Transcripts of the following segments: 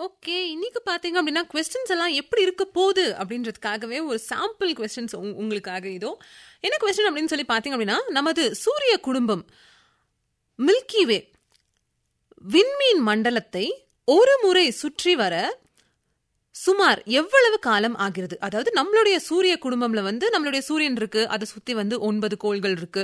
okay இன்னைக்கு பாத்தீங்க அப்படின்னா கொஸ்டின்ஸ் எல்லாம் எப்படி இருக்க போகுது அப்படின்றதுக்காகவே ஒரு சாம்பிள் கொஸ்டின்ஸ் உங்களுக்காக இதோ என்ன கொஸ்டின் அப்படின்னு சொல்லி பாத்தீங்க அப்படின்னா நமது சூரிய குடும்பம் மில்கி வே விண்மீன் மண்டலத்தை ஒரு முறை சுற்றி வர சுமார் எவ்வளவு காலம் ஆகிறது அதாவது நம்மளுடைய சூரிய குடும்பம்ல வந்து நம்மளுடைய சூரியன் இருக்கு அதை சுத்தி வந்து ஒன்பது கோள்கள் இருக்கு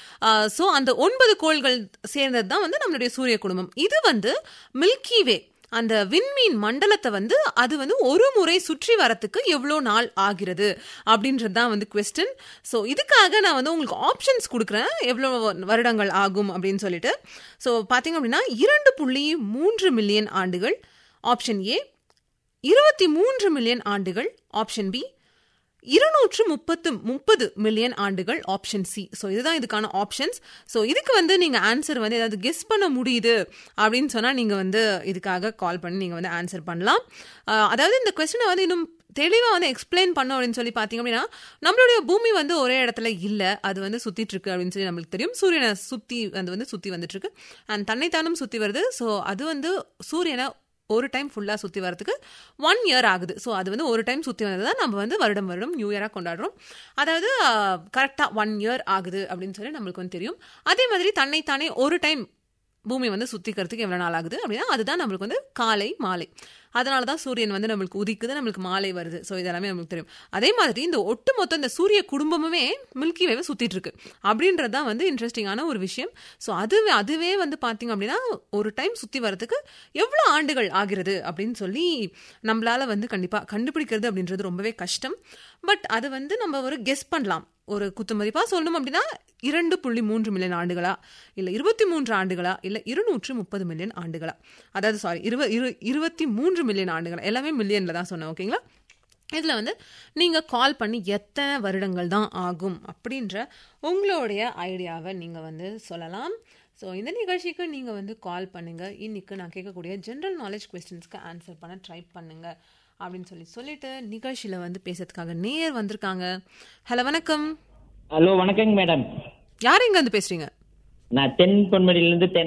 ஸோ அந்த ஒன்பது கோள்கள் சேர்ந்தது தான் வந்து நம்மளுடைய சூரிய குடும்பம் இது வந்து மில்கி வே அந்த விண்மீன் மண்டலத்தை வந்து அது வந்து ஒரு முறை சுற்றி வரத்துக்கு எவ்வளோ நாள் ஆகிறது அப்படின்றது தான் வந்து கொஸ்டின் ஸோ இதுக்காக நான் வந்து உங்களுக்கு ஆப்ஷன்ஸ் கொடுக்குறேன் எவ்வளோ வருடங்கள் ஆகும் அப்படின்னு சொல்லிட்டு ஸோ பார்த்தீங்க அப்படின்னா இரண்டு புள்ளி மூன்று மில்லியன் ஆண்டுகள் ஆப்ஷன் ஏ இருபத்தி மூன்று மில்லியன் ஆண்டுகள் ஆப்ஷன் பி இருநூற்று முப்பத்து முப்பது மில்லியன் ஆண்டுகள் ஆப்ஷன் சி ஸோ இதுதான் இதுக்கான ஆப்ஷன்ஸ் ஸோ இதுக்கு வந்து நீங்கள் ஆன்சர் வந்து ஏதாவது கெஸ் பண்ண முடியுது அப்படின்னு சொன்னால் நீங்கள் வந்து இதுக்காக கால் பண்ணி நீங்கள் வந்து ஆன்சர் பண்ணலாம் அதாவது இந்த கொஸ்டினை வந்து இன்னும் தெளிவாக வந்து எக்ஸ்பிளைன் பண்ணோம் அப்படின்னு சொல்லி பார்த்தீங்க அப்படின்னா நம்மளுடைய பூமி வந்து ஒரே இடத்துல இல்லை அது வந்து சுற்றிட்டு இருக்கு அப்படின்னு சொல்லி நம்மளுக்கு தெரியும் சூரியனை சுற்றி அது வந்து சுற்றி வந்துட்டு இருக்கு அண்ட் தன்னைத்தானும் சுற்றி வருது ஸோ அது வந்து சூரியனை ஒரு டைம் ஃபுல்லாக சுற்றி வரதுக்கு ஒன் இயர் ஆகுது ஸோ அது வந்து ஒரு டைம் சுற்றி வந்தது தான் நம்ம வந்து வருடம் வருடம் நியூ இயராக கொண்டாடுறோம் அதாவது கரெக்டாக ஒன் இயர் ஆகுது அப்படின்னு சொல்லி நம்மளுக்கு வந்து தெரியும் அதே மாதிரி தன்னைத்தானே ஒரு டைம் பூமி வந்து சுத்திக்கிறதுக்கு எவ்வளோ நாள் ஆகுது அப்படின்னா அதுதான் நம்மளுக்கு வந்து காலை மாலை அதனால தான் சூரியன் வந்து நம்மளுக்கு உதிக்குது நம்மளுக்கு மாலை வருது ஸோ இதெல்லாமே நம்மளுக்கு தெரியும் அதே மாதிரி இந்த ஒட்டுமொத்த இந்த சூரிய குடும்பமுமே மில்கி வேவை சுற்றிட்டு இருக்கு அப்படின்றது தான் வந்து இன்ட்ரெஸ்டிங்கான ஒரு விஷயம் ஸோ அதுவே அதுவே வந்து பார்த்தீங்க அப்படின்னா ஒரு டைம் சுற்றி வரதுக்கு எவ்வளோ ஆண்டுகள் ஆகிறது அப்படின்னு சொல்லி நம்மளால வந்து கண்டிப்பாக கண்டுபிடிக்கிறது அப்படின்றது ரொம்பவே கஷ்டம் பட் அது வந்து நம்ம ஒரு கெஸ் பண்ணலாம் ஒரு குத்து மதிப்பாக சொல்லணும் அப்படின்னா இரண்டு புள்ளி மூன்று மில்லியன் ஆண்டுகளா இல்லை இருபத்தி மூன்று ஆண்டுகளா இல்லை இருநூற்று முப்பது மில்லியன் ஆண்டுகளா அதாவது சாரி இருவ இரு இருபத்தி மூன்று மில்லியன் ஆண்டுகளா எல்லாமே மில்லியனில் தான் சொன்னேன் ஓகேங்களா இதில் வந்து நீங்கள் கால் பண்ணி எத்தனை வருடங்கள் தான் ஆகும் அப்படின்ற உங்களுடைய ஐடியாவை நீங்கள் வந்து சொல்லலாம் ஸோ இந்த நிகழ்ச்சிக்கு நீங்கள் வந்து கால் பண்ணுங்கள் இன்னைக்கு நான் கேட்கக்கூடிய ஜென்ரல் நாலேஜ் கொஸ்டின்ஸ்க்கு ஆன்சர் பண்ண ட்ரை பண்ணுங்கள் அப்படின்னு சொல்லி சொல்லிட்டு நிகழ்ச்சியில் வந்து பேசுறதுக்காக நேர் வந்திருக்காங்க ஹலோ வணக்கம் ஹலோ வணக்கங்க மேடம் யார் எங்க வந்து பேசுறீங்க நான் தென் பொன்மடியிலேருந்து தென்